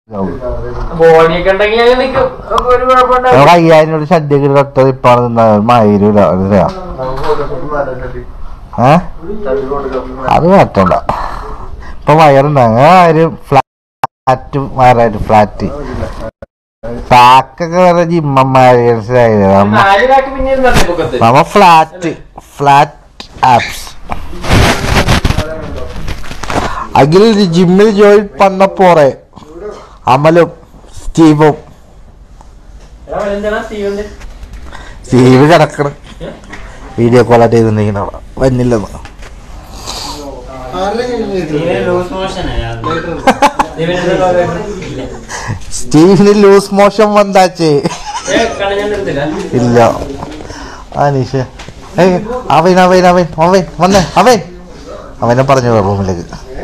ബോഡിയൊക്കെ ഉണ്ടെങ്കിൽ അങ്ങനെ നിൽക്കും നമുക്ക് ഒരു കുഴപ്പമുണ്ടാവില്ല അവിടെ അയ്യായിരം രൂപ സദ്യക്ക് ഇട്ടത് ഇപ്പാണ് തിന്നത് മയിരൂല ഏ അത് പറ്റണ്ട ഇപ്പൊ വയറുണ്ടാകും ഒരു ഫ്ലാറ്റ് വയറായിട്ട് ഫ്ലാറ്റ് സാക്കൊക്കെ വേറെ ജിമ്മന്മാര് മനസ്സിലായില്ലേ നമ്മ നാല് രാക്ക് പിന്നെ ഇരുന്നേ പൊക്കത്ത് നമ്മ ഫ്ലാറ്റ് ഫ്ലാറ്റ് ആപ്സ് അഖിൽ ജിമ്മിൽ ജോയിൻ പണ്ണ പോറെ അമലും സ്റ്റീവും എന്താണ് സ്റ്റീവന്റെ സ്റ്റീവ് കിടക്കണം വീഡിയോ കോളായിട്ട് ചെയ്തിട്ടുണ്ടെങ്കിൽ അവിടെ വന്നില്ലെന്ന് ലൂസ് മോഷൻ സ്റ്റീവിന് ലൂസ് മോഷൻ വന്നാച്ചേ കണഞ്ഞാൻ നിർത്തില്ല ഇല്ല അനീഷ് ഏയ് അവൻ അവൻ അവൻ അവൻ വന്നേ അവൻ അവനെ പറഞ്ഞു റൂമിലേക്ക്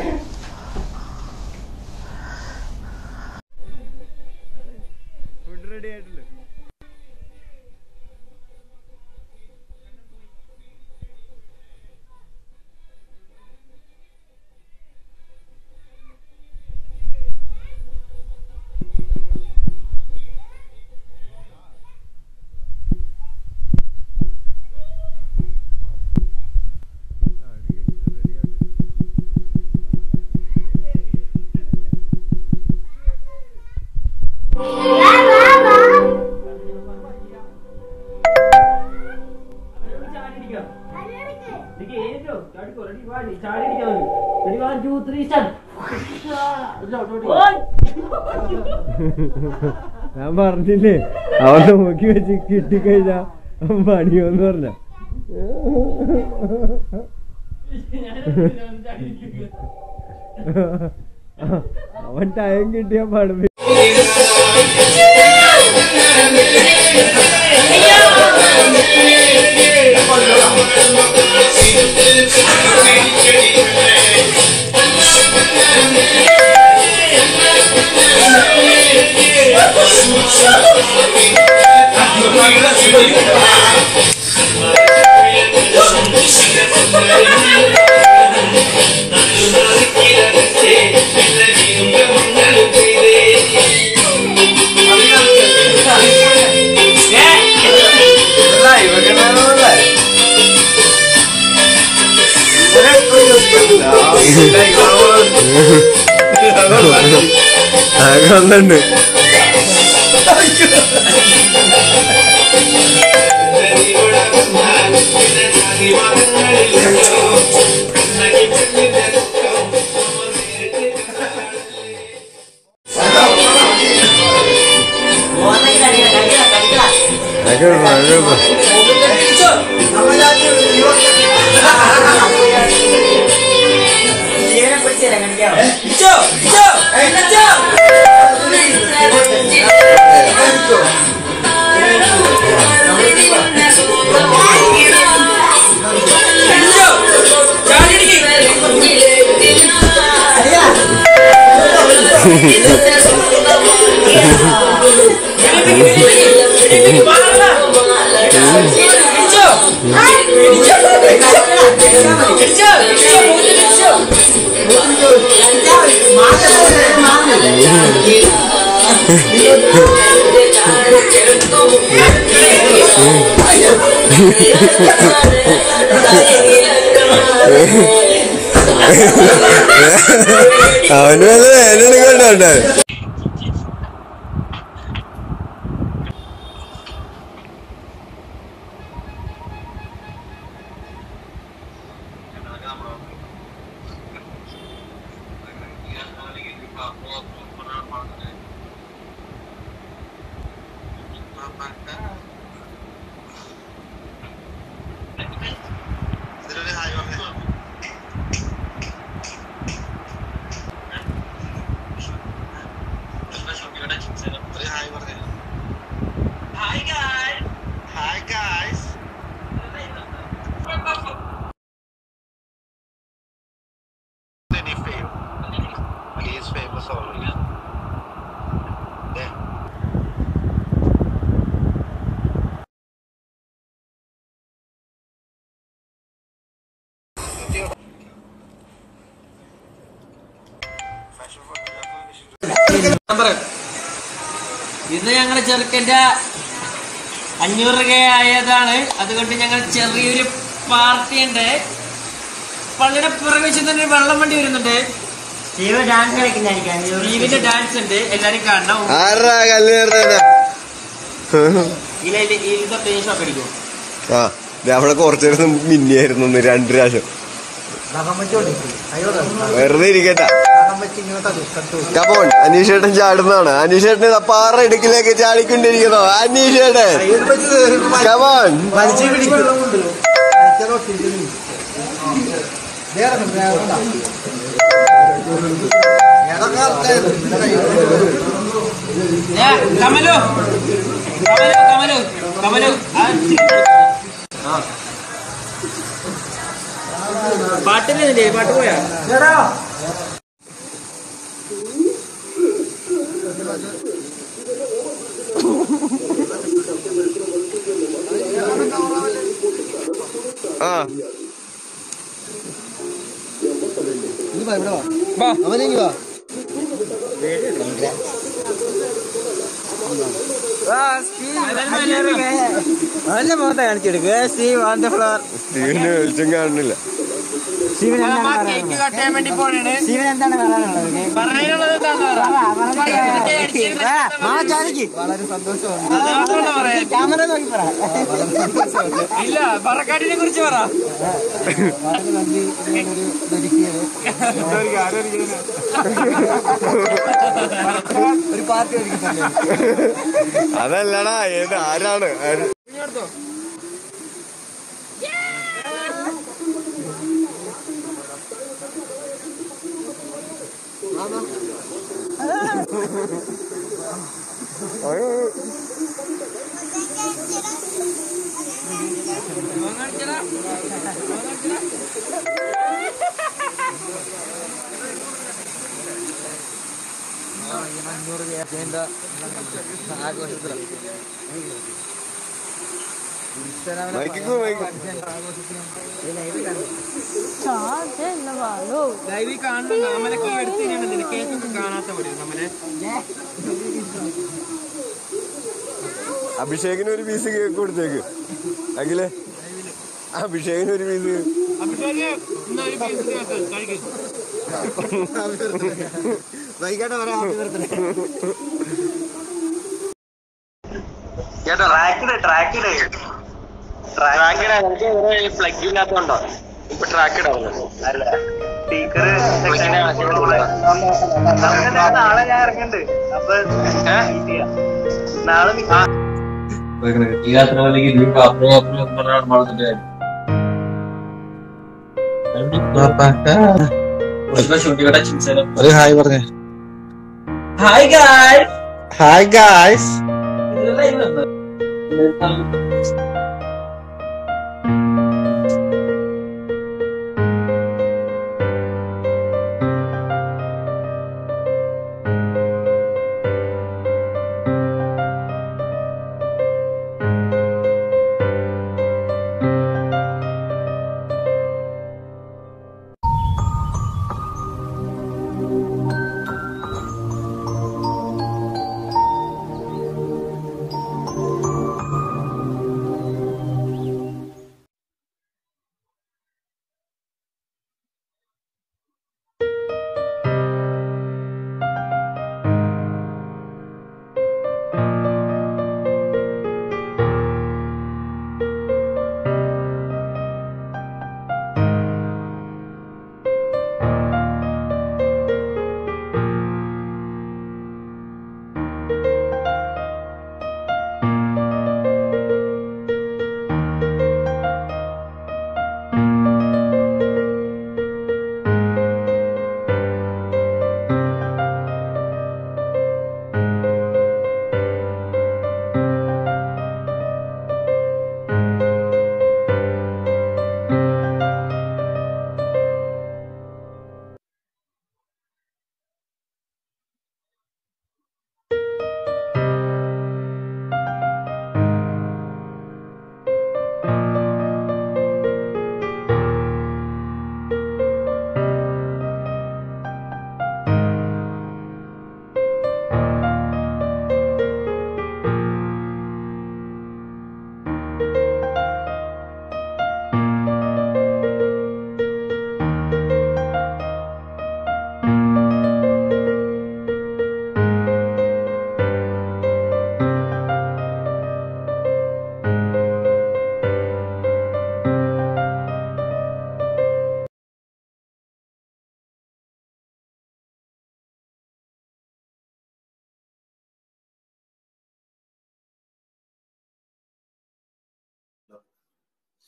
ഞാൻ പറഞ്ഞില്ലേ അവൻ നോക്കി വെച്ച് കിട്ടിക്കഴിഞ്ഞാ അവൻ പണിയോന്ന് പറഞ്ഞ അവൻ ടൈം കിട്ടിയ പടം ആകെ വന്നുണ്ട് അതൊക്കെ ഇടണം, അതൊക്കെ ഇടണം. അവന് വല്ല വേദന എടുക്കണ്ടേ He is famous already. ഇന്ന് ഞങ്ങളുടെ ചെറുക്കന്റെ അഞ്ഞൂറ് രൂപ ആയതാണ് അതുകൊണ്ട് ഞങ്ങൾ ചെറിയൊരു പാർട്ടി ഉണ്ട് പള്ളിയുടെ പുറകെ വെച്ച് തന്നെ ഒരു വെള്ളം വണ്ടി വരുന്നുണ്ട് സ്റ്റീവ് ഡാൻസ് കളിക്കുന്നതായിരിക്കും സ്റ്റീവിന്റെ ഡാൻസ് ഉണ്ട് എല്ലാരും കാണണം ആരാ കല്ല് ഇതിൽ ഇതൊക്കെ ഷോക്ക് അടിക്കും ആ ദേ അവിടെ കുറച്ചേരം മിന്നിയായിരുന്നു ഒന്ന് രണ്ട് പ്രാവശ്യം വെറുതെ ഇരിക്കട്ട കപോൺ അനീഷേട്ടൻ ചാടുന്നതാണ് അനീഷേട്ടൻ ഇതാ പാറ ഇടുക്കിലേക്ക് ചാടിക്കൊണ്ടിരിക്കുന്നോ അനീഷേട്ടൻ കപോൺ ഏ, കമലു കമലു കമലു കമലു ആ, പാട്ടില്ലേ പാട്ട് പോയാ ആ അവന്റെ മുഖത്തെ കാണിച്ചെടുക്കുക സ്റ്റീവ് ഓൺ ദ ഫ്ലോർ സ്റ്റീവിന് വെളിച്ചം കാണുന്നില്ല സ്റ്റീവൻ എന്താണ് കേക്ക് പറയാനുള്ളത് കട്ട് ചെയ്യാൻ വേണ്ടി പോണാണ് സ്റ്റീവൻ എന്താണ് പറയാനുള്ളത് പറയാനുള്ളത് എന്താന്ന് പറ. മാ ചോദിക്ക് വളരെ സന്തോഷമുണ്ട് അതാണല്ലോ പറയാൻ. ക്യാമറ നോക്കി പറ ഇല്ല പറക്കാട്ടിനെ കുറിച്ച് പറ വളരെ നന്ദി ഇങ്ങനൊരു ഇതൊരുക്കിയത് ഒരു പാർട്ടി ഒരുക്കി തന്നെ അതല്ലടാ ഏത് ആരാണ് ആര്? മൈക്കിക്കോ മൈക്ക് ലൈവിൽ കാണുന്ന നാമലൊക്കെ എടുത്ത് കഴിഞ്ഞാൽ കേക്കൊക്കെ കാണാത്ത പോലെ നമ്മളെ അഭിഷേകിന് ഒരു പീസ് കേക്ക് കൊടുത്തേക്ക് അഖിലേ അഭിഷേകിന് ഒരു പീസ് അഭിഷേക് ഇന്ന് ഒരു piece കേക്ക് കഴിക്കും വൈകിട്ട് വരാം ഹാപ്പി ബർത്ത്ഡേ പ്ലഗ് ഇല്ലാത്തോണ്ടോ ഇപ്പൊ ട്രാക്ക് ഇടാവുന്നത് നാളെ ഞാൻ ഇറങ്ങണ്ട് അപ്പൊ നാളെ ഒരു ഹായ് പറഞ്ഞേ ഹായ് ഗായ് ഹായ് ഗായ്സ്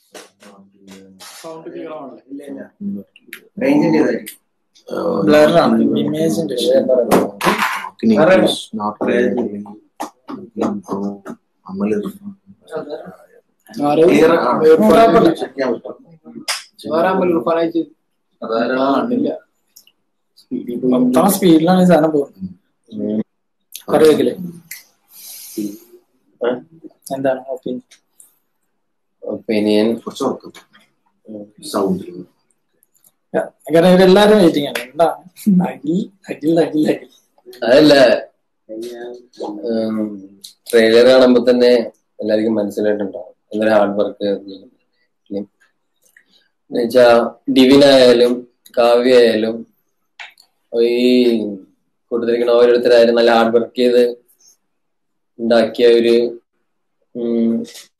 റേഞ്ചിന്റെ ബ്ലറാണ് ഇമേജിന്റെ മൊത്തം സ്പീഡിലാണ് ഈ സാധനം പോകുന്നത് അറിയില്ലേ എന്താണ് ഒപ്പീനിയൻ ഒപ്പീനിയൻ കാരണം ഇവരെല്ലാരും വെയിറ്റിംഗ് ആണ് എന്താ അഖിൽ അഖിൽ അഖിൽ അഖിൽ അതല്ല ട്രെയിലർ കാണുമ്പോ തന്നെ എല്ലാവർക്കും മനസ്സിലായിട്ടുണ്ടാവും എന്തൊരു ഹാർഡ് വർക്ക് എന്നുവെച്ചാ ഡിവിൻ ആയാലും കാവ്യ ആയാലും ഈ കൂട്ടത്തിരിക്കുന്ന ഓരോരുത്തരായാലും നല്ല ഹാർഡ് വർക്ക് ചെയ്ത് ഉണ്ടാക്കിയ ഒരു ഉം,